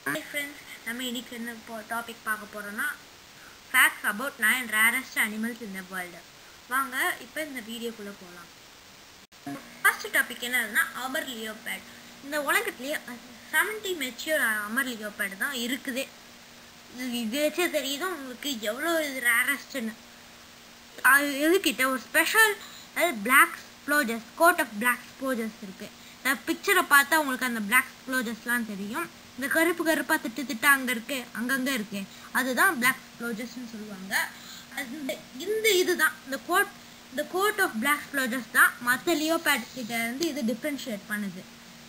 Hi friends நம்ம இன்னைக்கு என்ன டாபிக் பார்க்க போகிறோம்னா facts about nine rarest animals in the world வாங்க இப்போ இந்த வீடியோக்குள்ளே போகலாம் ஃபர்ஸ்ட் டாபிக் என்னதுன்னா அமர் லியோபேட் இந்த உலகத்துலேயே செவன்டி மெச்சூர் அமர் லியோபேட் தான் இருக்குதே இது இது வச்சே தெரியுது உங்களுக்கு எவ்வளோ இது ரேரஸ்ட்னு எதுக்கிட்ட ஒரு ஸ்பெஷல் அதாவது black splotches coat of black splotches இருக்குது இந்த பிக்சரை பார்த்தா உங்களுக்கு அந்த பிளாக் ஸ்ப்ளோஜஸ்லாம் தெரியும் இந்த கருப்பு கருப்பாக திட்டு திட்டு அங்கே இருக்கு அங்கங்கே இருக்கு அதுதான் பிளாக் ஸ்ப்ளோஜஸ்ன்னு சொல்லுவாங்க அது இந்த இந்த இதுதான் இந்த கோட் இந்த கோட் ஆஃப் பிளாக் ஸ்ப்ளோஜஸ் தான் மற்ற லியோபேட் கிட்ட இருந்து இது டிஃப்ரென்ஷியேட் பண்ணுது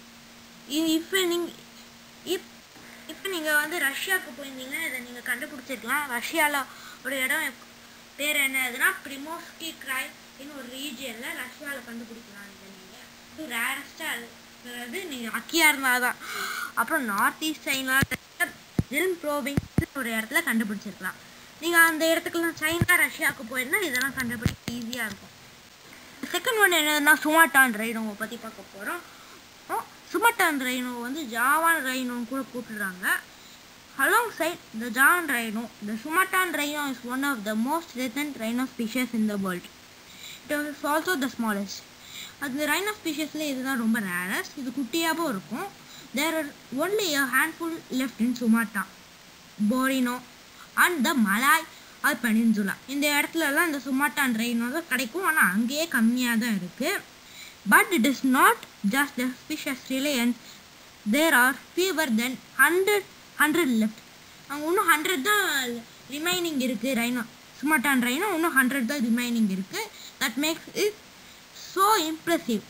இப்போ நீங்கள் இப் இப்போ நீங்கள் வந்து ரஷ்யாவுக்கு போயிருந்தீங்கன்னா இதை நீங்கள் கண்டுபிடிச்சிருக்கலாம் ரஷ்யாவில் ஒரு இடம் பேர் என்ன இதுனா ப்ரிமோஸ்கி கிராய் இன்னும் ஒரு ரீஜியனில் ரஷ்யாவில் கண்டுபிடிக்கலாம் இதை நீங்கள் இது ரேரஸ்ட்டாக இருக்கிறது நீங்கள் அக்கியாக இருந்தால் தான் அப்புறம் நார்த் ஈஸ்ட் சைனா ஜில் ப்ரோபிங் ஒரு இடத்துல கண்டுபிடிச்சிருக்கலாம் நீங்கள் அந்த இடத்துக்குலாம் சைனா ரஷ்யாவுக்கு போயிருந்தா இதெல்லாம் கண்டுபிடிக்க ஈஸியாக இருக்கும் செகண்ட் ஒன் என்னதுன்னா சுமாட்டான் ரைனோவை பற்றி பார்க்க போகிறோம் சுமட்டான் ரைனோ வந்து ஜாவான் ரைனோன்னு கூட கூப்பிடுறாங்க alongside the Javan rhino, the Sumatra rhino is one of the most threatened rhino species in the world. It is also the smallest. அந்த ரைனோ ஸ்பீஷஸில் இதுதான் ரொம்ப ரேரஸ்ட் இது குட்டியாகவும் இருக்கும் there are only a handful left in Sumatra Borneo and the Malay are peninsula இந்த இடத்துலலாம் இந்த சுமாட்டான் ரைனோ தான் கிடைக்கும் ஆனால் அங்கேயே கம்மியாக தான் இருக்குது but it is not just the species reliance there are fewer than hundred hundred left அங்கே இன்னும் ஹண்ட்ரட் தான் ரிமைனிங் இருக்குது ரைனோ சுமாட்டான் ரைனோ இன்னும் ஹண்ட்ரட் தான் ரிமைனிங் இருக்குது that makes it so impressive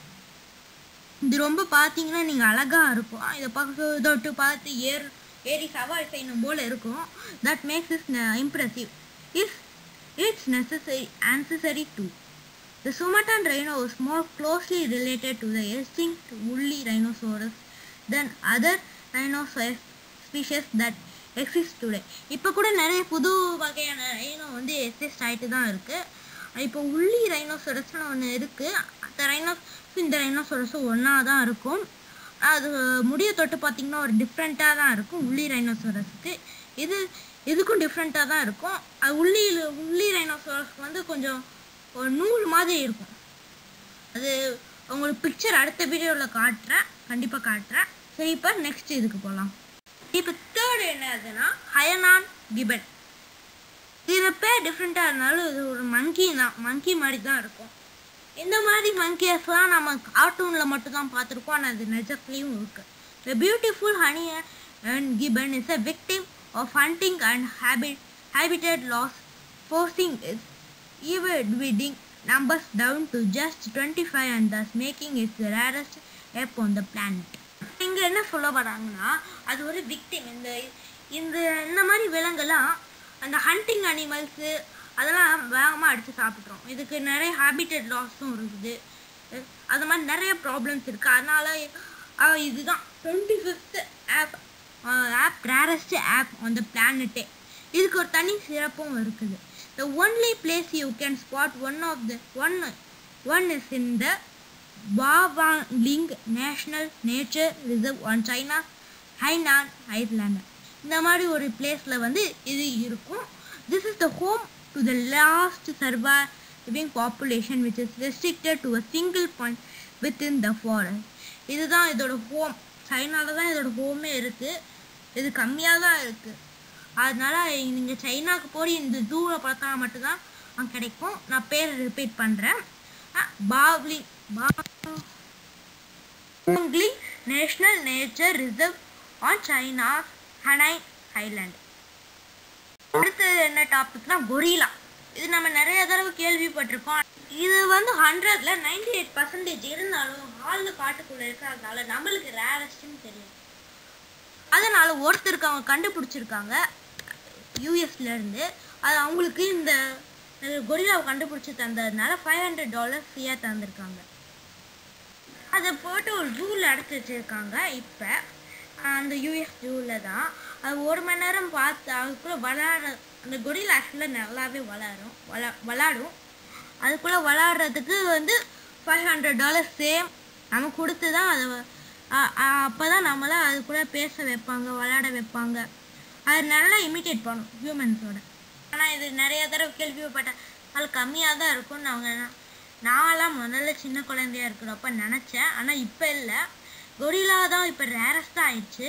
இது ரொம்ப பார்த்தீங்கன்னா நீங்கள் அழகாக இருக்கும் இதை பார்க்க தொட்டு பார்த்து ஏர் ஏறி சவாரி செய்யணும் போல் இருக்கும் that makes is impressive is it's necessary unnecessary to The Sumatran rhino is more closely related to the extinct woolly rhinoceros than other rhinoceros species that exist today. இப்போ கூட நிறைய புது வகையான ரைனோ வந்து எக்ஸிஸ்ட் ஆகிட்டு தான் இருக்குது இப்போ உள்ளி ரைனோசரஸ்னு ஒன்று இருக்குது அந்த ரைனோ இந்த ரைனோசரஸும் ஒன்றா தான் இருக்கும் அது முடிய தொட்டு பார்த்திங்கன்னா ஒரு டிஃப்ரெண்ட்டாக தான் இருக்கும் உள்ளி ரைனோசரஸ்க்கு இது இதுக்கும் டிஃப்ரெண்ட்டாக தான் இருக்கும் அது உள்ளி உள்ளி ரைனோசரஸ்க்கு வந்து கொஞ்சம் ஒரு நூல் மாதிரி இருக்கும் அது உங்களுக்கு பிக்சர் அடுத்த வீடியோவில் காட்டுறேன் கண்டிப்பாக காட்டுறேன் சரி இப்போ நெக்ஸ்ட் இதுக்கு போகலாம் இப்போ தேர்ட் என்னதுன்னா ஹயனான் கிபன் இதில் பேர் டிஃப்ரெண்ட்டாக இருந்தாலும் இது ஒரு மங்கி தான் மங்கி மாதிரி தான் இருக்கும் இந்த மாதிரி மங்கியஸ்லாம் நம்ம கார்ட்டூனில் மட்டும்தான் பார்த்துருக்கோம் ஆனால் அது நிஜத்துலேயும் இருக்குது the beautiful Hainan gibbon is a victim of hunting and habit habitat loss forcing is breeding numbers down to just 25 and thus making it the rarest ape on the planet. இங்கே என்ன சொல்ல வராங்கன்னா அது ஒரு victim இந்த இந்த இந்த மாதிரி விலங்கெல்லாம் அந்த ஹண்டிங் அனிமல்ஸு அதெல்லாம் வேகமாக அடித்து சாப்பிட்றோம் இதுக்கு நிறைய ஹேபிட்டட் லாஸும் இருக்குது அது மாதிரி நிறைய ப்ராப்ளம்ஸ் இருக்குது அதனால் இதுதான் twenty fifth of of rarest of on the பிளானட்டே இதுக்கு ஒரு தனி சிறப்பும் இருக்குது the only place you can spot one of the one one is in the Bawangling National Nature Reserve on China Hainan Island இந்த மாதிரி ஒரு பிளேஸில் வந்து இது இருக்கும் this is the home to the last surviving population which is restricted to a single point within the forest இதுதான் இதோட home சைனாவில் தான் இதோட ஹோமே இருக்குது இது கம்மியாக தான் இருக்குது அதனால நீங்கள் சைனாவுக்கு போய் இந்த ஜூவில் பார்த்தா மட்டும்தான் அங்கே கிடைக்கும் நான் பேர் ரிப்பீட் பண்ணுறேன் பாவ்லி பாவ்லி national nature reserve on China Hainan island அடுத்தது என்ன டாபிக்னா கொரிலா இது நம்ம நிறைய தடவை கேள்விப்பட்டிருக்கோம் இது வந்து ஹண்ட்ரட்ல நைன்டி எயிட் பர்சன்டேஜ் இருந்தாலும் ஹாலில் காட்டுக்குள்ளே இருக்கிறதுனால நம்மளுக்கு ரேரஸ்ட்னு தெரியும் அதனால ஒருத்தருக்கு அவங்க கண்டுபிடிச்சிருக்காங்க யூஎஸ்லேருந்து அது அவங்களுக்கு இந்த கொரிலாவை கண்டுபிடிச்சி தந்ததுனால ஃபைவ் ஹண்ட்ரட் டாலர் ஃப்ரீயாக தந்திருக்காங்க அதை போட்டு ஒரு ஜூவில் அடைச்சி வச்சுருக்காங்க இப்போ அந்த யூஎஸ் ஜூவில் தான் அது ஒரு மணி நேரம் பார்த்து அதுக்குள்ளே விளாட அந்த கொரிலா ஆக்சுவலாக நல்லாவே வளரும் வள விளாடும் அதுக்குள்ளே விளாடுறதுக்கு வந்து ஃபைவ் ஹண்ட்ரட் டாலர் சேம் நம்ம கொடுத்து தான் அதை அப்போ தான் நம்மளை அது கூட பேச வைப்பாங்க விளையாட வைப்பாங்க அது நல்லா இமிட்டேட் பண்ணும் ஹியூமன்ஸோட ஆனால் இது நிறைய தடவை கேள்விப்பட்டேன் அது கம்மியாக தான் இருக்கும்னு அவங்க நான்லாம் முதல்ல சின்ன குழந்தையா இருக்கிறப்ப நினச்சேன் ஆனால் இப்போ இல்லை கொரிலா தான் இப்போ ரேரஸ்டாக ஆயிடுச்சு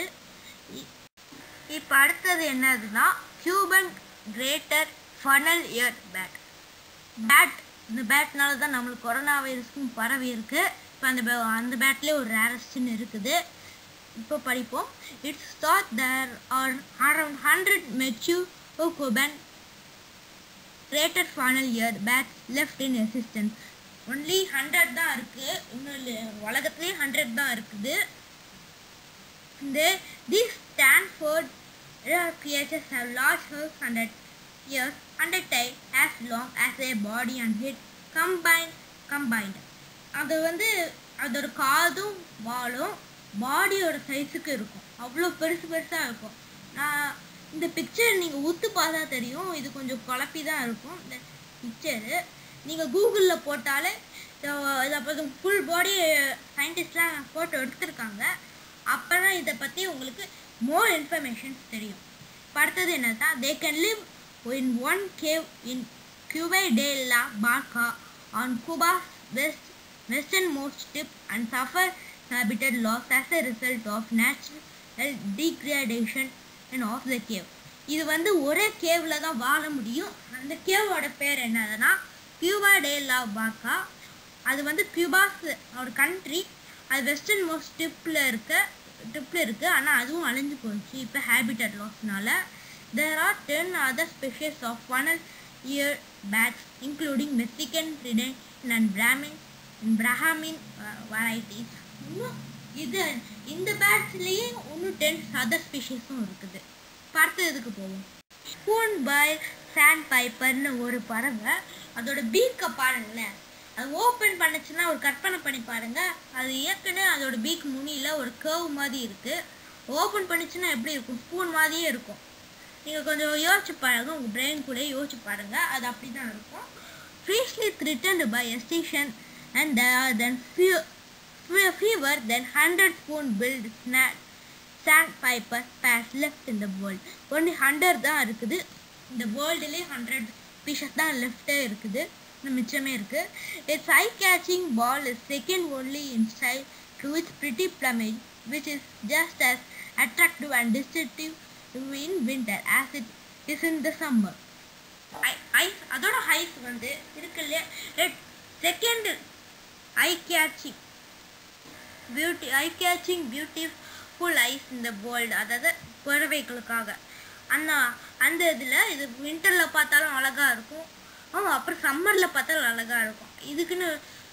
இப்போ அடுத்தது என்னதுன்னா Cuban greater funnel ear bat bat இந்த பேட்னால தான் நம்மளுக்கு கொரோனா வைரஸ்க்கும் பரவி இருக்கு இப்போ அந்த பே- அந்த பேட்லேயே ஒரு ரேரஸ்ட்னு இருக்குது இப்போ படிப்போம் it's thought there are around hundred mature Cuban greater funnel ear bats left in existence only hundred தான் இருக்கு இன்னும் இல்லை உலகத்துலேயே ஹண்ட்ரட் தான் இருக்குது The, these Stanford rare creatures have large heads hundred years, hundred times as long as their body and head combined. combined. அது வந்து அதோட காதும் வாலும் பாடியோட சைஸுக்கு இருக்கும் அவ்வளோ பெருசு பெருசாக இருக்கும் நான் இந்த பிக்சர் நீங்கள் உத்து பார்த்தா தெரியும் இது கொஞ்சம் குழப்பி தான் இருக்கும் இந்த பிக்சரு நீங்கள் கூகுளில் போட்டாலே இதை அப்போ ஃபுல் பாடி சயின்டிஸ்ட்லாம் ஃபோட்டோ எடுத்திருக்காங்க அப்போ தான் இதை பற்றி உங்களுக்கு மோர் இன்ஃபர்மேஷன்ஸ் தெரியும் இப்ப அடுத்தது என்னன்னா they can live in one cave in Cueva de la Barca on Cuba's west westernmost tip and suffer habitat loss as a result of natural degradation and of the cave இது வந்து ஒரே கேவ்ல தான் வாழ முடியும் அந்த கேவோட பேர் என்னதுன்னா Cuba டே லா பார்க்கா அது வந்து கியூபாஸ் ஒரு கண்ட்ரி அது வெஸ்டர்ன் மோஸ்ட் டிப்பில் இருக்க டிப்பில் இருக்குது ஆனால் அதுவும் அழிஞ்சு போச்சு இப்போ ஹேபிட்டட் லாஸ்னால there are ten other species of funnel ear bats including Mexican ரிடன் அண்ட் பிராமின் பிராமின் வெரைட்டிஸ் இன்னும் இது இந்த பேட்ஸ்லேயே இன்னும் டென் அதர் ஸ்பீஷஸும் இருக்குது பார்த்து இதுக்கு போவோம் ஸ்பூன் பை சாண்ட் பைப்பர்னு ஒரு பறவை அதோட பீக்கை பாருங்களேன் அது ஓப்பன் பண்ணுச்சுன்னா ஒரு கற்பனை பண்ணி பாருங்க அது ஏற்கனவே அதோட பீக் முனியில ஒரு கர்வ் மாதிரி இருக்கு ஓப்பன் பண்ணுச்சுன்னா எப்படி இருக்கும் ஸ்பூன் மாதிரியே இருக்கும் நீங்கள் கொஞ்சம் யோசிச்சு பாருங்க உங்கள் பிரெயின் கூட யோசிச்சு பாருங்க அது அப்படி தான் இருக்கும் Fiercely threatened by extinction and there are then few, few, fewer than 100 spoon build snack sandpiper pairs left in the world. Only 100 தான் இருக்குது இந்த வேர்ல்டுலேயே ஹண்ட்ரட் பீசஸ் தான் லெஃப்டே இருக்குது இன்னும் மிச்சமே இருக்கு it's eye catching ball is second only in style to it's pretty plumage which is just as attractive and distinctive in winter as it is in the summer. Eyes அதோட ஹைஸ் வந்து இருக்குல்ல second eye catching beauty eye catching beautiful eyes இந்த world அதாவது பறவைகளுக்காக அந்த அந்த இதில் இது வின்டரில் பார்த்தாலும் அழகாக இருக்கும் ஆ, அப்புறம் சம்மரில் பார்த்தாலும் அழகாக இருக்கும் இதுக்குன்னு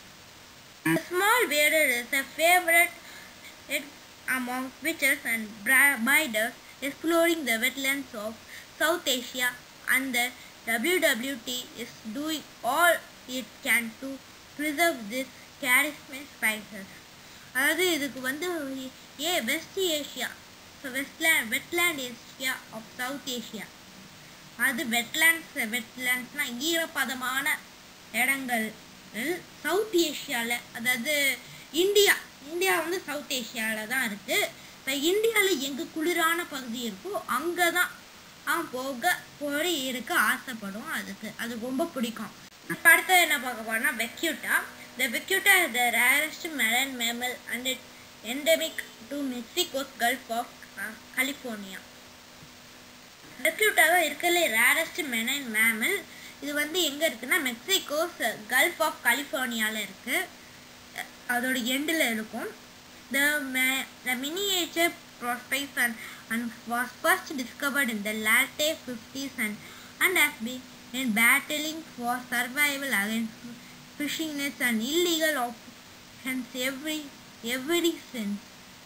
small wader is a favorite it among witches and bra- biders exploring the wetlands of South Asia and the WWT is doing all it can to preserve this charismatic spices. அதாவது இதுக்கு வந்து a west Asia so westland wetland Asia of south Asia அது wetlands வெட்லேண்ட்ஸ்னா ஈரப்பதமான இடங்கள் south ஏஷியாவில் அதாவது India India வந்து சவுத் ஏஷியாவில் தான் இருக்குது இப்போ இந்தியாவில் எங்கே குளிரான பகுதி இருக்கோ அங்கே தான் அவன் போக போய் இருக்க ஆசைப்படும் அதுக்கு அது ரொம்ப பிடிக்கும் இப்ப அடுத்தது என்ன பார்க்க போறோம்னா vaquita the vaquita is the rarest marine mammal and it endemic to Mexico's Gulf of California vaquita தான் இருக்கிறதுல ரேரஸ்ட் மெரன் மேமல் இது வந்து எங்கே இருக்குன்னா மெக்சிகோஸ் கல்ஃப் ஆஃப் கலிஃபோர்னியாவில் இருக்குது அதோட எண்டில் இருக்கும் the ma- the miniature prospects and, and was first discovered in the late 50s and, and has been in battling for survival against fishing nets and illegal operations every every since.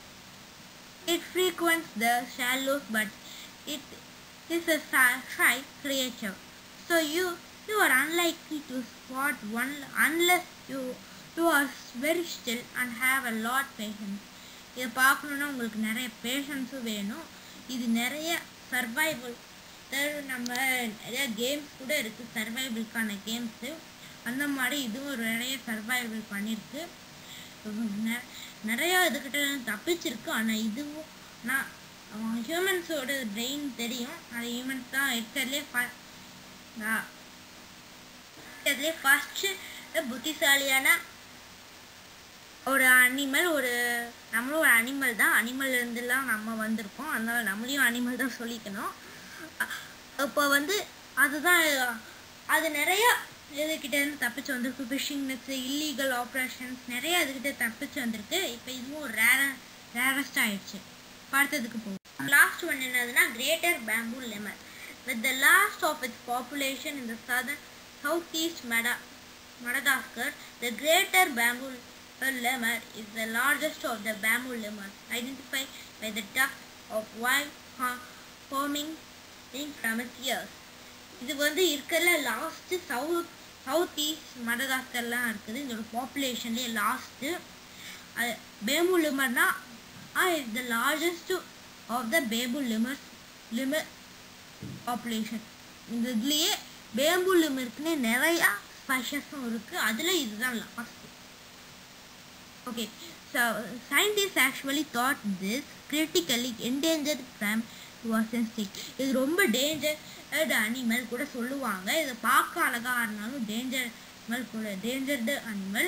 It frequents the shallows, but it is a shy shy creature. So you you are unlikely to spot one unless you you are very still and have a lot patience. இதை பார்க்கணுன்னா உங்களுக்கு நிறைய பேஷன்ஸும் வேணும் இது நிறைய survival நம்ம நிறைய games கூட இருக்குது சர்வைவலுக்கான கேம்ஸு அந்த மாதிரி இதுவும் ஒரு நிறைய சர்வைவல் பண்ணியிருக்கு நெ- நிறையா இதுக்கிட்ட தப்பிச்சிருக்கு ஆனால் இதுவும் நான் ஹியூமன்ஸோட பிரெயின் தெரியும் அது ஹியூமன்ஸ் தான் இருக்கிறதுலே நான் இருக்கிறதுலே ஃபஸ்ட்டு புத்திசாலியான ஒரு அனிமல் ஒரு நம்மளும் ஒரு அனிமல் தான் அனிமல் இருந்துலாம் நம்ம வந்திருக்கோம் அதனால நம்மளையும் அனிமல் தான் சொல்லிக்கணும் இப்போ வந்து அதுதான் அது நிறைய இதுகிட்ட இருந்து தப்பிச்சு வந்திருக்கு ஃபிஷிங் நெட்ஸ் இல்லீகல் ஆப்ரேஷன்ஸ் நிறைய இதுகிட்ட தப்பிச்சு வந்திருக்கு இப்போ இதுவும் ரேர ரேரஸ்ட் ஆயிடுச்சு பார்த்ததுக்கு போகும் லாஸ்ட் ஒன் என்னதுன்னா greater bamboo lemur with the last of its population in the southern south east மெடா Madagascar, the greater bamboo lemur is the largest of the bamboo lemurs, identified by the tuft of wild forming from its ears. இது வந்து இருக்கிறதுல last south south east மடகாஸ்கர்லாம் இருக்குது இதோட பாப்புலேஷன்லேயே last அது bamboo லிமர்னா is the largest of the bamboo lemurs lemur population இந்த இதுலேயே பேம்பு லிமருக்குன்னு நிறையா ஸ்பைஷஸும் இருக்குது அதில் இதுதான் last okay so scientist actually thought this critically endangered from was stick இது ரொம்ப டேஞ்சர்டு அனிமல் கூட சொல்லுவாங்க இதை பார்க்க அழகாக இருந்தாலும் டேஞ்சர் அனிமல் கூட endangered animal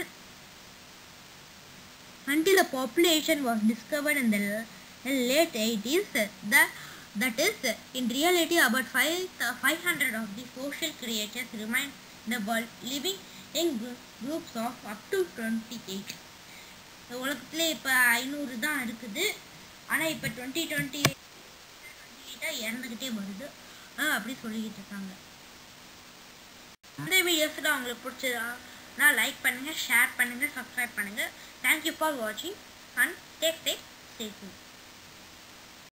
until a population was discovered in the late 80s the that is in reality about 5 500 of the social creatures remain in the world living in groups of up to 28 இந்த உலகத்துல இப்போ ஐநூறு தான் இருக்குது ஆனால் இப்போ twenty twenty எயிட்டாக இறந்துக்கிட்டே வருது அப்படி சொல்லிக்கிட்டு இருக்காங்க இந்த வீடியோஸில் உங்களுக்கு பிடிச்சதா நான் லைக் பண்ணுங்கள் ஷேர் பண்ணுங்கள் சப்ஸ்கிரைப் பண்ணுங்கள் தேங்க்யூ ஃபார் வாட்சிங் அண்ட் டேக் டேக் சேஃப்